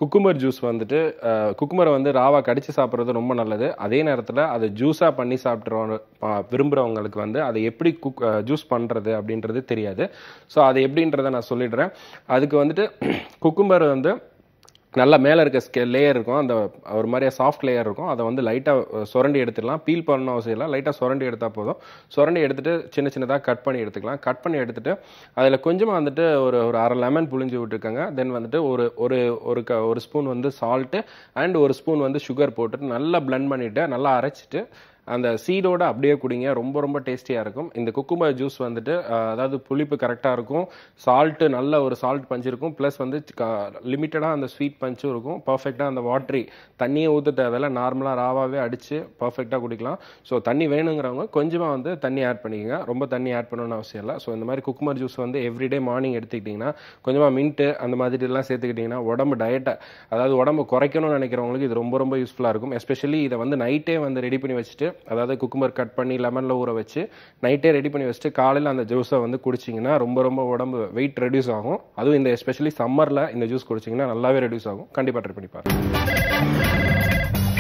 cucumber juice வந்துட்டு குக்குமரை வந்து ராவா கடிச்சு சாப்பிட்றது ரொம்ப நல்லது அதே நேரத்தில் அதை ஜூஸாக பண்ணி சாப்பிட்றவங்க விரும்புகிறவங்களுக்கு வந்து அதை எப்படி குக் ஜூஸ் பண்ணுறது அப்படின்றது தெரியாது ஸோ அது எப்படின்றத நான் சொல்லிடுறேன் அதுக்கு வந்துட்டு குக்கும்பர் வந்து நல்லா மேலே இருக்க ஸ்கே லேயர் இருக்கும் அந்த ஒரு மாதிரியா சாஃப்ட் லேயர் இருக்கும் அதை வந்து லைட்டாக சுரண்டி எடுத்துடலாம் பீல் பண்ணணும் அவசியம் இல்லை லைட்டாக சுரண்டி எடுத்தால் போதும் சுரண்டி எடுத்துட்டு சின்ன சின்னதாக கட் பண்ணி எடுத்துக்கலாம் கட் பண்ணி எடுத்துட்டு அதில் கொஞ்சமாக வந்துட்டு ஒரு ஒரு அரை லெமன் புழிஞ்சு விட்டுருக்காங்க தென் வந்துட்டு ஒரு ஒரு ஒரு க ஒரு ஸ்பூன் வந்து சால்ட்டு அண்ட் ஒரு ஸ்பூன் வந்து சுகர் போட்டுட்டு நல்லா blend பண்ணிவிட்டு நல்லா அரைச்சிட்டு அந்த சீடோட அப்படியே குடிங்க ரொம்ப ரொம்ப டேஸ்டியாக இருக்கும் இந்த குக்கும்பர் ஜூஸ் வந்துட்டு அஹ், அதாவது புளிப்பு கரெக்டாக இருக்கும் சால்ட்டு நல்ல ஒரு சால்ட் பஞ்ச் இருக்கும் ப்ளஸ் வந்து லிமிட்டடாக அந்த ஸ்வீட் பஞ்சும் இருக்கும் பர்ஃபெக்டாக அந்த வாட்டரி தண்ணியை ஊற்ற தேவையில்ல நார்மலாக ராவாகவே அடித்து பர்ஃபெக்டாக குடிக்கலாம் ஸோ தண்ணி வேணுங்கிறவங்க கொஞ்சமாக வந்து தண்ணி ஆட் பண்ணிக்கோங்க ரொம்ப தண்ணி ஆட் பண்ணணும்னு அவசியம் இல்லை ஸோ இந்த மாதிரி குக்கும்பர் ஜூஸ் வந்து எவ்ரிடே மார்னிங் எடுத்துக்கிட்டிங்கன்னா கொஞ்சமாக மின்ட்டு அந்த மாதிரிலாம் சேர்த்துக்கிட்டிங்கன்னா உடம்பு டயட்டை அதாவது உடம்பு குறைக்கணும்னு நினைக்கிறவங்களுக்கு இது ரொம்ப ரொம்ப யூஸ்ஃபுல்லாக இருக்கும் எஸ்பெஷலி இதை வந்து நைட்டே வந்து ரெடி பண்ணி வச்சுட்டு அதாவது குக்கும்பர் கட் பண்ணி லெமனில் ஊற வச்சு நைட்டே ரெடி பண்ணி வச்சுட்டு காலையில் அந்த ஜூஸை வந்து குடிச்சிங்கன்னா ரொம்ப ரொம்ப உடம்பு வெயிட் ரெடியூஸ் ஆகும் அதுவும் இந்த எஸ்பெஷலி சம்மரில் இந்த ஜூஸ் குடிச்சிங்கன்னா நல்லாவே ரெடியூஸ் ஆகும் கண்டிப்பாக ட்ரை பண்ணி பாருங்க